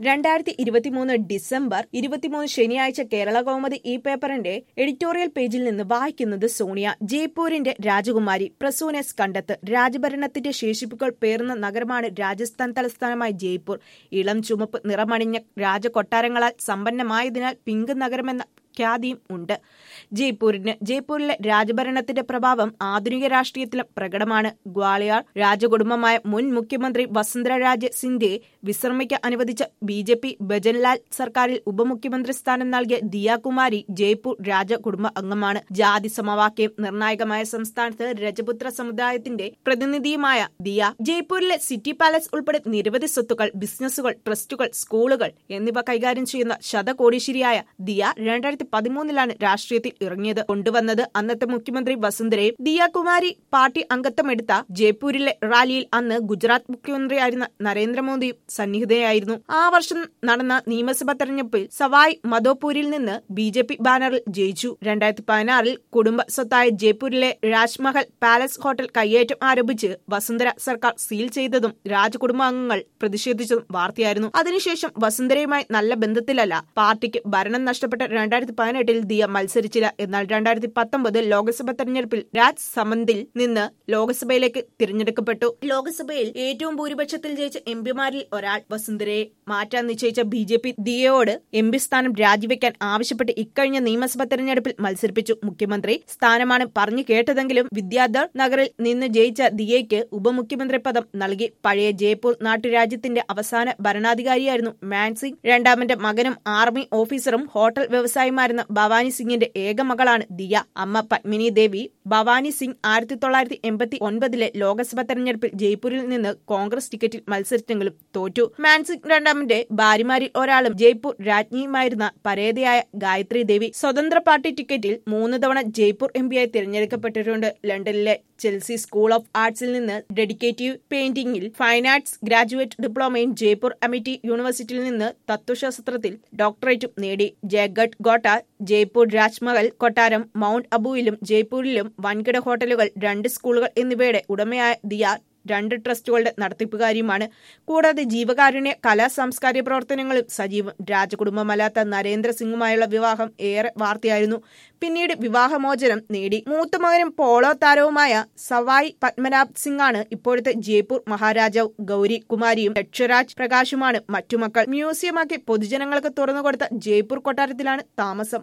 രണ്ടായിരത്തി ഇരുപത്തിമൂന്ന് ഡിസംബർ ഇരുപത്തിമൂന്ന് ശനിയാഴ്ച കേരള കൗമുദി ഈ പേപ്പറിന്റെ എഡിറ്റോറിയൽ പേജിൽ നിന്ന് വായിക്കുന്നത് സോണിയ ജയ്പൂരിന്റെ രാജകുമാരി പ്രസൂനസ് കണ്ടെത്ത് രാജഭരണത്തിന്റെ ശേഷിപ്പുകൾ പേർന്ന നഗരമാണ് രാജസ്ഥാൻ തലസ്ഥാനമായ ജയ്പൂർ ഇളം ചുമപ്പ് നിറമണിഞ്ഞ രാജകൊട്ടാരങ്ങളാൽ സമ്പന്നമായതിനാൽ പിങ്ക് നഗരമെന്ന ഖ്യാതിയും ഉണ്ട് ജയ്പൂരിന് ജയ്പൂരിലെ രാജഭരണത്തിന്റെ പ്രഭാവം ആധുനിക രാഷ്ട്രീയത്തിലും പ്രകടമാണ് ഗ്വാളിയാർ രാജകുടുംബമായ മുൻ മുഖ്യമന്ത്രി വസുന്ധരരാജ സിന്ധ്യയെ വിശ്രമിക്കാൻ അനുവദിച്ച ബി ജെ പി ഭജൻലാൽ സർക്കാരിൽ ഉപമുഖ്യമന്ത്രി സ്ഥാനം നൽകിയ ദിയ കുമാരി ജയ്പൂർ രാജകുടുംബ അംഗമാണ് ജാതി സമവാക്യം നിർണായകമായ സംസ്ഥാനത്ത് രജപുത്ര സമുദായത്തിന്റെ പ്രതിനിധിയുമായ ദിയ ജയ്പൂരിലെ സിറ്റി പാലസ് ഉൾപ്പെടെ നിരവധി സ്വത്തുക്കൾ ബിസിനസ്സുകൾ ട്രസ്റ്റുകൾ സ്കൂളുകൾ എന്നിവ കൈകാര്യം ചെയ്യുന്ന ശതകോടീശ്വരിയായ ദിയ രണ്ടായിരത്തി പതിമൂന്നിലാണ് രാഷ്ട്രീയത്തിൽ ഇറങ്ങിയത് കൊണ്ടുവന്നത് അന്നത്തെ മുഖ്യമന്ത്രി വസുന്ധരയും ദിയ കുമാരി പാർട്ടി അംഗത്വമെടുത്ത ജയ്പൂരിലെ റാലിയിൽ അന്ന് ഗുജറാത്ത് മുഖ്യമന്ത്രിയായിരുന്ന നരേന്ദ്രമോദിയും സന്നിഹിതയായിരുന്നു ആ വർഷം നടന്ന നിയമസഭാ തെരഞ്ഞെടുപ്പിൽ സവായ് മധോപൂരിൽ നിന്ന് ബി ജെ പി ബാനറിൽ ജയിച്ചു രണ്ടായിരത്തി പതിനാറിൽ കുടുംബ സ്വത്തായ ജയ്പൂരിലെ രാജ്മഹൽ പാലസ് ഹോട്ടൽ കയ്യേറ്റം ആരോപിച്ച് വസുന്ധര സർക്കാർ സീൽ ചെയ്തതും രാജകുടുംബാംഗങ്ങൾ പ്രതിഷേധിച്ചതും വാർത്തയായിരുന്നു അതിനുശേഷം വസുന്ധരയുമായി നല്ല ബന്ധത്തിലല്ല പാർട്ടിക്ക് ഭരണം നഷ്ടപ്പെട്ട രണ്ടായിരത്തി പതിനെട്ടിൽ ദിയ മത്സരിച്ചില്ല എന്നാൽ രണ്ടായിരത്തി പത്തൊമ്പത് ലോക്സഭാ തെരഞ്ഞെടുപ്പിൽ രാജ് സമന്തിൽ നിന്ന് ലോക്സഭയിലേക്ക് തിരഞ്ഞെടുക്കപ്പെട്ടു ലോക്സഭയിൽ ഏറ്റവും ഭൂരിപക്ഷത്തിൽ ജയിച്ച എംപിമാരിൽ ഒരാൾ വസുന്ധരയെ മാറ്റാൻ നിശ്ചയിച്ച ബി ജെ പി ദിയയോട് എം പി സ്ഥാനം രാജിവെക്കാൻ ആവശ്യപ്പെട്ട് ഇക്കഴിഞ്ഞ നിയമസഭാ തെരഞ്ഞെടുപ്പിൽ മത്സരിപ്പിച്ചു മുഖ്യമന്ത്രി സ്ഥാനമാണ് പറഞ്ഞു കേട്ടതെങ്കിലും വിദ്യാധർ നഗറിൽ നിന്ന് ജയിച്ച ദിയയ്ക്ക് ഉപമുഖ്യമന്ത്രി പദം നൽകി പഴയ ജയ്പൂർ നാട്ടുരാജ്യത്തിന്റെ അവസാന ഭരണാധികാരിയായിരുന്നു മാൻസിംഗ് രണ്ടാമന്റെ മകനും ആർമി ഓഫീസറും ഹോട്ടൽ വ്യവസായിയുമായിരുന്ന ഭവാനി സിംഗിന്റെ ഏക മകളാണ് ദിയ അമ്മ പത്മിനി ദേവി ഭവാനി സിംഗ് ആയിരത്തി തൊള്ളായിരത്തി എൺപത്തി ഒൻപതിലെ ലോക്സഭാ തെരഞ്ഞെടുപ്പിൽ ജയ്പൂരിൽ നിന്ന് കോൺഗ്രസ് ടിക്കറ്റിൽ മത്സരിച്ചെങ്കിലും തോറ്റു മാൻസിംഗ് രണ്ടാമന്റെ ഭാര്യമാരിൽ ഒരാളും ജയ്പൂർ രാജ്ഞിയുമായിരുന്ന പരേതയായ ഗായത്രി ദേവി സ്വതന്ത്ര പാർട്ടി ടിക്കറ്റിൽ മൂന്ന് തവണ ജയ്പൂർ എം പിയായി തിരഞ്ഞെടുക്കപ്പെട്ടിട്ടുണ്ട് ലണ്ടനിലെ ചെൽസി സ്കൂൾ ഓഫ് ആർട്സിൽ നിന്ന് ഡെഡിക്കേറ്റീവ് പെയിന്റിംഗിൽ ഫൈൻ ആർട്സ് ഗ്രാജുവേറ്റ് ഡിപ്ലോമയും ജയ്പൂർ അമിറ്റി യൂണിവേഴ്സിറ്റിയിൽ നിന്ന് തത്വശാസ്ത്രത്തിൽ ഡോക്ടറേറ്റും നേടി ജയഗഡ് ഗോട്ട ജയ്പൂർ രാജ്മഹൽ കൊട്ടാരം മൗണ്ട് അബുവിലും ജയ്പൂരിലും വൻകിട ഹോട്ടലുകൾ രണ്ട് സ്കൂളുകൾ എന്നിവയുടെ ഉടമയായ ദിയ രണ്ട് ട്രസ്റ്റുകളുടെ നടത്തിപ്പുകാരിയുമാണ് കൂടാതെ ജീവകാരുണ്യ കലാ സാംസ്കാരിക പ്രവർത്തനങ്ങളും സജീവം രാജകുടുംബമല്ലാത്ത നരേന്ദ്രസിംഗുമായുള്ള വിവാഹം ഏറെ വാർത്തയായിരുന്നു പിന്നീട് വിവാഹമോചനം നേടി മൂത്ത മകനും പോളോ താരവുമായ സവായ് പത്മനാഭ് സിംഗ് ആണ് ഇപ്പോഴത്തെ ജയ്പൂർ മഹാരാജാവ് ഗൗരി കുമാരിയും ലക്ഷരാജ് പ്രകാശുമാണ് മറ്റു മക്കൾ മ്യൂസിയമാക്കി പൊതുജനങ്ങൾക്ക് തുറന്നുകൊടുത്ത ജയ്പൂർ കൊട്ടാരത്തിലാണ് താമസം